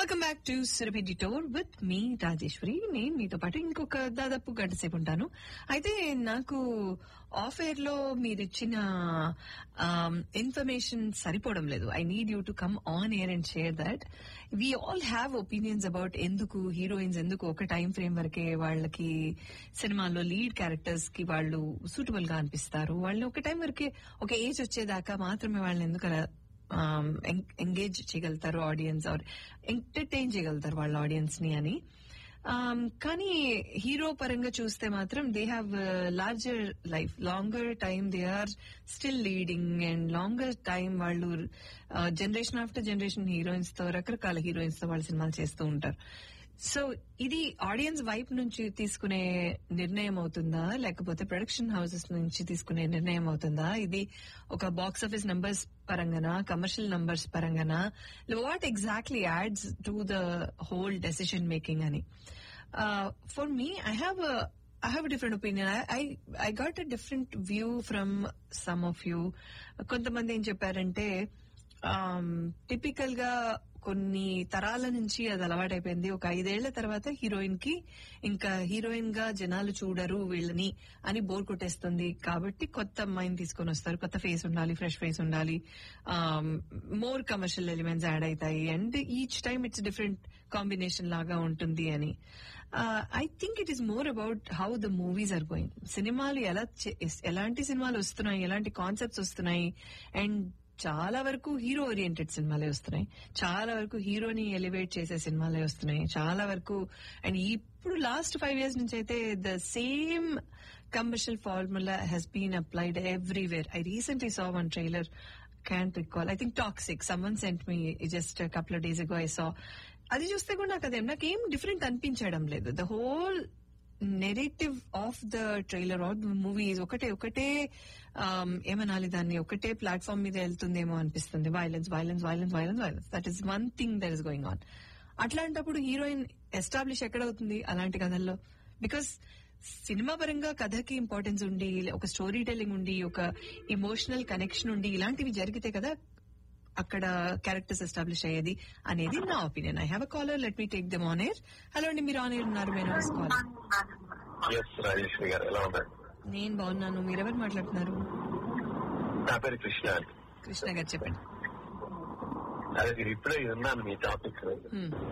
Welcome back to Surabhi detour with me Rajeswari నేను మీతో పాటు ఇంకొక దాదాపు గంట సేపు ఉంటాను అయితే నాకు ఆఫ్ ఎయిర్ లో మీరు ఇచ్చిన ఇన్ఫర్మేషన్ సరిపోవడం లేదు I need you to come on air and share that we all have opinions about ఎందుకు హీరోయిన్స్ ఎందుకు ఒక టైం ఫ్రేమ్ వరకే వాళ్ళకి సినిమాల్లో లీడ్ క్యారెక్టర్స్ కి వాళ్ళు సూటబుల్ గా అనిపిస్తారు వాళ్ళని ఒక టైం వరకే ఒక ఏజ్ వచ్చేదాకా మాత్రమే వాళ్ళని ఎందుకు అలా ఎంగేజ్ చేయగలుగుతారు ఆడియన్స్ ఆర్ ఎంటర్టైన్ చేయగలుగుతారు వాళ్ళ ఆడియన్స్ ని అని Um, కానీ హీరో పరంగా చూస్తే మాత్రం they have larger life longer time they are still leading and longer time వాళ్ళు జనరేషన్ ఆఫ్టర్ జనరేషన్ హీరోయిన్స్ తో రకరకాల హీరోయిన్స్ తో వాళ్ళు సినిమాలు చేస్తూ ఉంటారు సో ఇది ఆడియన్స్ వైపు నుంచి తీసుకునే నిర్ణయం అవుతుందా లేకపోతే ప్రొడక్షన్ హౌసెస్ నుంచి తీసుకునే నిర్ణయం అవుతుందా ఇది ఒక బాక్స్ ఆఫీస్ నంబర్స్ పరంగానా కమర్షియల్ నంబర్స్ పరంగానా what exactly adds to the whole decision making అని for me I have I have a different opinion. I, I I got a different view from some of you. కొంతమంది ఏం చెప్పారంటే typical గా కొన్ని తరాల నుంచి అది అలవాటైపోయింది ఒక ఐదేళ్ల తర్వాత హీరోయిన్ కి ఇంకా హీరోయిన్ గా జనాలు చూడరు వీళ్ళని అని బోర్ కొట్టేస్తుంది కాబట్టి కొత్త అమ్మాయిని తీసుకొని వస్తారు కొత్త ఫేస్ ఉండాలి ఫ్రెష్ ఫేస్ ఉండాలి మోర్ కమర్షియల్ ఎలిమెంట్స్ యాడ్ అవుతాయి and each time it's different combination లాగా ఉంటుంది అని I think it is more about how the movies are going సినిమాలు ఎలా చే- ఎలాంటి సినిమాలు వస్తున్నాయి ఎలాంటి కాన్సెప్ట్స్ వస్తున్నాయి అండ్ చాలా వరకు హీరో ఓరియంటెడ్ సినిమాలే వస్తున్నాయి చాలా వరకు హీరోని ఎలివేట్ చేసే సినిమాలే వస్తున్నాయి చాలా వరకు అండ్ ఇప్పుడు లాస్ట్ ఫైవ్ ఇయర్స్ నుంచి అయితే the same commercial formula has been applied everywhere I recently saw one trailer can't recall I think toxic someone sent me just couple days ago I saw అది చూస్తే కూడా నాకు అదేం నాకేం different అనిపించడం లేదు the whole narrative of the trailer of the movies ఒకటే ఒకటే um, ఏమనాలి దాన్ని ఒకటే ప్లాట్ఫామ్ మీద వెళ్తుందేమో అనిపిస్తుంది violence violence violence violence violence that is one thing that is going on అట్లాంటప్పుడు హీరోయిన్ ఎస్టాబ్లిష్ ఎక్కడవుతుంది అలాంటి కథల్లో బికాస్ సినిమా పరంగా కథకి ఇంపార్టెన్స్ ఉండి ఒక స్టోరీ టెల్లింగ్ ఉండి ఒక ఇమోషనల్ కనెక్షన్ ఉండి ఇలాంటివి జరిగితే కదా అక్కడ క్యారెక్టర్స్ ఎస్టాబ్లిష్ అయ్యేది అనేది నా opinion I have a caller let me take them on air hello అండి మీరు ఆన్ ఎయిర్ ఉన్నారు నేను కాల్ ఎస్ రాజేశ్వరి గారు ఎలా ఉన్నారు నేను బాగున్నాను మీరెవరు మాట్లాడుతున్నారు నా పేరు కృష్ణ కృష్ణ గారు చెప్పండి అదే మీరు ఇప్పుడే ఉన్నాను మీ టాపిక్ Hmm.